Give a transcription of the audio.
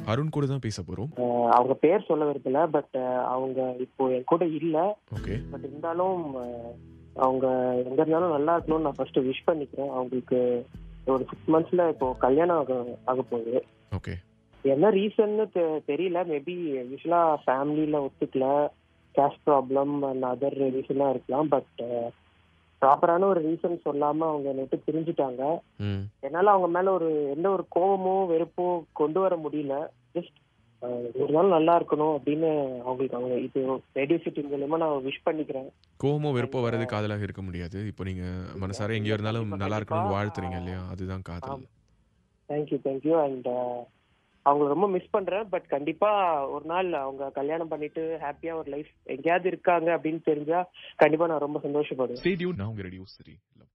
அருண் கூட தான் பேச போறோம் அஹ் அவங்க பேர் சொல்ல விரும்பல பட் அவங்க இப்போ என் கூட இல்ல ஓகே பட் இருந்தாலும் அஹ், அவங்க எங்க இருந்தாலும் நல்லா இருக்கணும்னு நான் ஃபர்ஸ்ட் விஷ் பண்ணிக்கிறேன் அவங்களுக்கு ஒரு சிக்ஸ் மந்த்ஸ்ல இப்போ கல்யாணம் ஆக ஆக போகுது ஓகே என்ன ரீசன்னு தெரியல மேபி யூஸ்வலா ஃபேமிலியில ஒத்துக்கல கேஷ் ப்ராப்ளம் அண்ட் அதர் ரீசனா இருக்கலாம் பட் ப்ராப்பரான ஒரு ரீசன் சொல்லாம அவங்க நேற்று பிரிஞ்சுட்டாங்க ம் என்னால அவங்க மேல ஒரு எந்த ஒரு கோவமோ வெறுப்போ கொண்டு வர முடியல ஜஸ்ட் ஒரு நாள் நல்லா இருக்கணும் அப்படின்னு அவங்களுக்கு அவங்க இது ரேடியோ சிட்டி மூலயமா நான் விஷ் பண்ணிக்கிறேன் கோவமோ வெறுப்போ வர்றது காதலாக இருக்க முடியாது இப்போ நீங்க மனசார எங்கேயோ இருந்தாலும் கண்டிப்பா, நல்லா இருக்கணும்னு கண்டிப்பா. வாழ்த்துறீங்க இல்லையா அதுதான் காதல் ஆமா. தேங்க்யூ தேங்க்யூ அண்ட் அவங்கள ரொம்ப மிஸ் பண்றேன் பட் கண்டிப்பா ஒரு நாள் அவங்க கல்யாணம் பண்ணிட்டு ஹாப்பியா ஒரு லைஃப் எங்கேயாவது இருக்காங்க அப்படின்னு தெரிஞ்சா கண்டிப்பா நான் ரொம்ப சந்தோஷப்படுவேன் ஸ்டேடியூ நான் உங்க ரேடியோ சரி